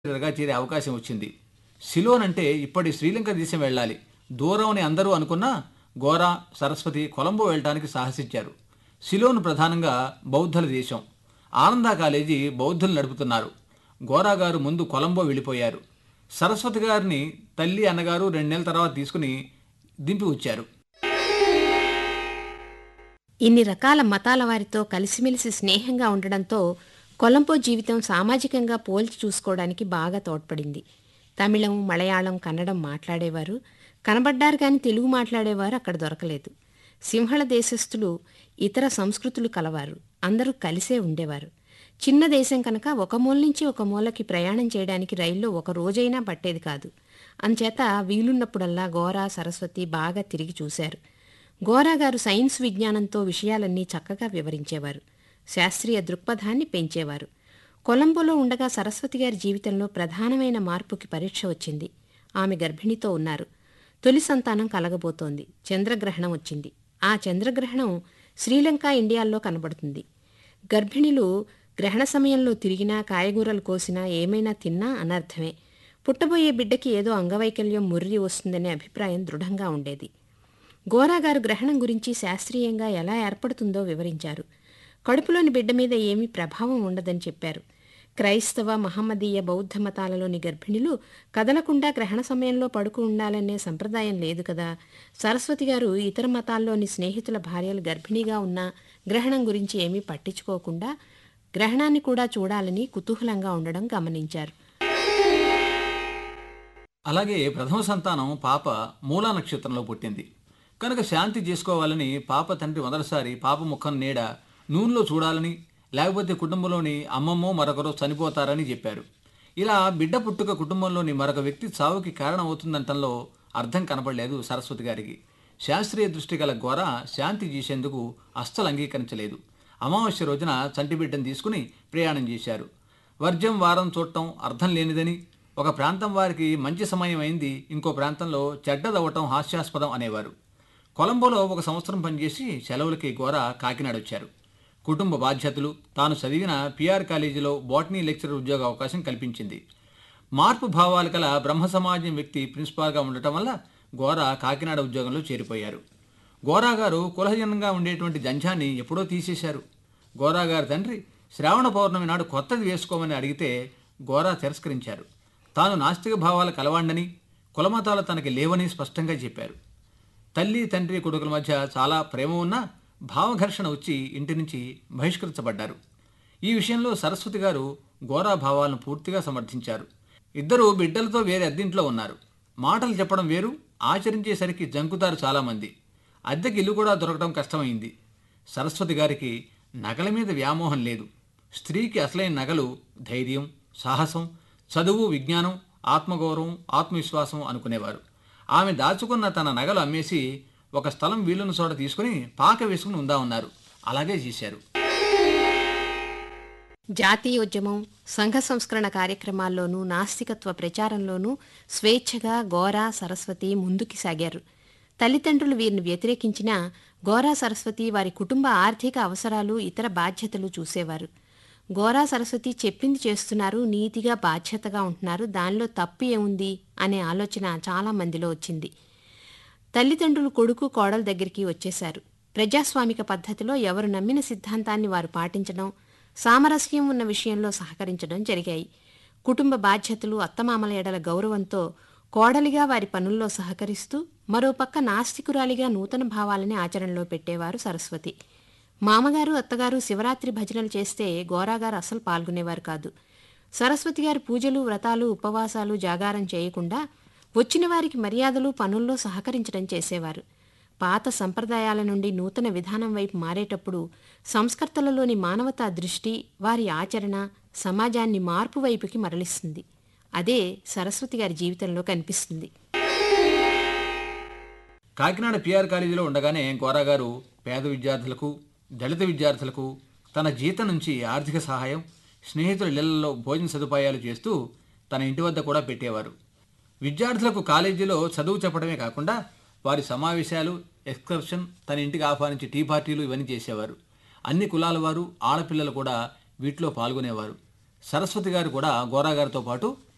గా చేరే అవకాశం వచ్చింది సిలోన్ అంటే ఇప్పటి శ్రీలంక దేశం వెళ్ళాలి దూరం అని అందరూ అనుకున్నా గోరా సరస్వతి కొలంబో వెళ్ళడానికి సాహసించారు సిలోన్ ప్రధానంగా బౌద్ధుల దేశం ఆనంద కాలేజీ బౌద్ధులు నడుపుతున్నారు గోరా గారు ముందు కొలంబో వెళ్ళిపోయారు సరస్వతి గారిని తల్లి అన్నగారు రెండు నెలల తర్వాత తీసుకుని దింపి వచ్చారు ఇన్ని రకాల మతాల వారితో కలిసిమెలిసి స్నేహంగా ఉండడంతో కొలంబో జీవితం సామాజికంగా పోల్చి చూసుకోవడానికి బాగా తోడ్పడింది తమిళం మలయాళం కన్నడం మాట్లాడేవారు కనబడ్డారు కానీ తెలుగు మాట్లాడేవారు అక్కడ దొరకలేదు సింహళ దేశస్థులు ఇతర సంస్కృతులు కలవారు అందరూ కలిసే ఉండేవారు చిన్న దేశం కనుక ఒక మూల నుంచి ఒక మూలకి ప్రయాణం చేయడానికి రైల్లో ఒక రోజైనా పట్టేది కాదు అంచేత వీలున్నప్పుడల్లా గోరా సరస్వతి బాగా తిరిగి చూశారు గోరా గారు సైన్స్ విజ్ఞానంతో విషయాలన్నీ చక్కగా వివరించేవారు శాస్త్రీయ దృక్పథాన్ని పెంచేవారు కొలంబోలో ఉండగా సరస్వతి గారి జీవితంలో ప్రధానమైన మార్పుకి పరీక్ష వచ్చింది ఆమె గర్భిణితో ఉన్నారు తొలి సంతానం కలగబోతోంది చంద్రగ్రహణం వచ్చింది ఆ చంద్రగ్రహణం శ్రీలంక ఇండియాల్లో కనబడుతుంది గర్భిణులు గ్రహణ సమయంలో తిరిగినా కాయగూరలు కోసినా ఏమైనా తిన్నా అనర్థమే పుట్టబోయే బిడ్డకి ఏదో అంగవైకల్యం ముర్రి వస్తుందనే అభిప్రాయం దృఢంగా ఉండేది గోరాగారు గ్రహణం గురించి శాస్త్రీయంగా ఎలా ఏర్పడుతుందో వివరించారు కడుపులోని బిడ్డ మీద ఏమీ ప్రభావం ఉండదని చెప్పారు క్రైస్తవ మహమ్మదీయ బౌద్ధ మతాలలోని గర్భిణులు కదలకుండా గ్రహణ సమయంలో పడుకు ఉండాలనే సంప్రదాయం లేదు కదా సరస్వతి గారు ఇతర మతాల్లోని స్నేహితుల భార్యలు గర్భిణీగా ఉన్న గ్రహణం గురించి ఏమీ పట్టించుకోకుండా గ్రహణాన్ని కూడా చూడాలని కుతూహలంగా ఉండడం గమనించారు అలాగే ప్రథమ సంతానం పాప మూలా నక్షత్రంలో పుట్టింది కనుక శాంతి చేసుకోవాలని పాప తండ్రి మొదటిసారి పాప ముఖం నీడ నూనెలో చూడాలని లేకపోతే కుటుంబంలోని అమ్మమ్మో మరొకరు చనిపోతారని చెప్పారు ఇలా బిడ్డ పుట్టుక కుటుంబంలోని మరొక వ్యక్తి చావుకి కారణం అవుతుందంటంలో అర్థం కనపడలేదు సరస్వతి గారికి శాస్త్రీయ దృష్టి గల గోర శాంతి చేసేందుకు అస్సలు అంగీకరించలేదు అమావాస్య రోజున చంటి బిడ్డను తీసుకుని ప్రయాణం చేశారు వర్జం వారం చూడటం అర్థం లేనిదని ఒక ప్రాంతం వారికి మంచి సమయం అయింది ఇంకో ప్రాంతంలో చెడ్డదవ్వటం హాస్యాస్పదం అనేవారు కొలంబోలో ఒక సంవత్సరం పనిచేసి సెలవులకి గోర కాకినాడ వచ్చారు కుటుంబ బాధ్యతలు తాను చదివిన పిఆర్ కాలేజీలో బాటనీ లెక్చరర్ ఉద్యోగ అవకాశం కల్పించింది మార్పు భావాలు గల బ్రహ్మ సమాజం వ్యక్తి ప్రిన్సిపాల్గా ఉండటం వల్ల గోరా కాకినాడ ఉద్యోగంలో చేరిపోయారు గోరా గారు కులహజనంగా ఉండేటువంటి జంఝాన్ని ఎప్పుడో తీసేశారు గోరా గారి తండ్రి శ్రావణ పౌర్ణమి నాడు కొత్తది వేసుకోమని అడిగితే గోరా తిరస్కరించారు తాను నాస్తిక భావాలు కలవాండని కులమతాలు తనకి లేవని స్పష్టంగా చెప్పారు తల్లి తండ్రి కొడుకుల మధ్య చాలా ప్రేమ ఉన్నా భావఘర్షణ వచ్చి ఇంటి నుంచి బహిష్కరించబడ్డారు ఈ విషయంలో సరస్వతి గారు గోరా భావాలను పూర్తిగా సమర్థించారు ఇద్దరు బిడ్డలతో వేరే అద్దెంట్లో ఉన్నారు మాటలు చెప్పడం వేరు ఆచరించేసరికి జంకుతారు చాలామంది అద్దెకి ఇల్లు కూడా దొరకడం కష్టమైంది సరస్వతి గారికి నగల మీద వ్యామోహం లేదు స్త్రీకి అసలైన నగలు ధైర్యం సాహసం చదువు విజ్ఞానం ఆత్మగౌరవం ఆత్మవిశ్వాసం అనుకునేవారు ఆమె దాచుకున్న తన నగలు అమ్మేసి ఒక స్థలం వీలున్న చోట తీసుకుని పాక వేసుకుని ఉందా ఉన్నారు అలాగే చేశారు జాతీయోద్యమం సంఘ సంస్కరణ కార్యక్రమాల్లోనూ నాస్తికత్వ ప్రచారంలోనూ స్వేచ్ఛగా గోరా సరస్వతి ముందుకి సాగారు తల్లిదండ్రులు వీరిని వ్యతిరేకించినా గోరా సరస్వతి వారి కుటుంబ ఆర్థిక అవసరాలు ఇతర బాధ్యతలు చూసేవారు గోరా సరస్వతి చెప్పింది చేస్తున్నారు నీతిగా బాధ్యతగా ఉంటున్నారు దానిలో తప్పు ఏముంది అనే ఆలోచన చాలా మందిలో వచ్చింది తల్లిదండ్రులు కొడుకు కోడల దగ్గరికి వచ్చేశారు ప్రజాస్వామిక పద్ధతిలో ఎవరు నమ్మిన సిద్ధాంతాన్ని వారు పాటించడం సామరస్యం ఉన్న విషయంలో సహకరించడం జరిగాయి కుటుంబ బాధ్యతలు అత్తమామల ఎడల గౌరవంతో కోడలిగా వారి పనుల్లో సహకరిస్తూ మరోపక్క నాస్తికురాలిగా నూతన భావాలని ఆచరణలో పెట్టేవారు సరస్వతి మామగారు అత్తగారు శివరాత్రి భజనలు చేస్తే గోరాగారు అసలు పాల్గొనేవారు కాదు సరస్వతి గారి పూజలు వ్రతాలు ఉపవాసాలు జాగారం చేయకుండా వచ్చిన వారికి మర్యాదలు పనుల్లో సహకరించడం చేసేవారు పాత సంప్రదాయాల నుండి నూతన విధానం వైపు మారేటప్పుడు సంస్కర్తలలోని మానవతా దృష్టి వారి ఆచరణ సమాజాన్ని మార్పు వైపుకి మరలిస్తుంది అదే సరస్వతి గారి జీవితంలో కనిపిస్తుంది కాకినాడ పిఆర్ కాలేజీలో ఉండగానే గోరా గారు పేద విద్యార్థులకు దళిత విద్యార్థులకు తన జీతం నుంచి ఆర్థిక సహాయం స్నేహితుల ఇళ్లలో భోజన సదుపాయాలు చేస్తూ తన ఇంటి వద్ద కూడా పెట్టేవారు విద్యార్థులకు కాలేజీలో చదువు చెప్పడమే కాకుండా వారి సమావేశాలు ఎక్స్కర్షన్ తన ఇంటికి ఆహ్వానించి టీ పార్టీలు ఇవన్నీ చేసేవారు అన్ని కులాల వారు ఆడపిల్లలు కూడా వీటిలో పాల్గొనేవారు సరస్వతి గారు కూడా గోరా గారితో పాటు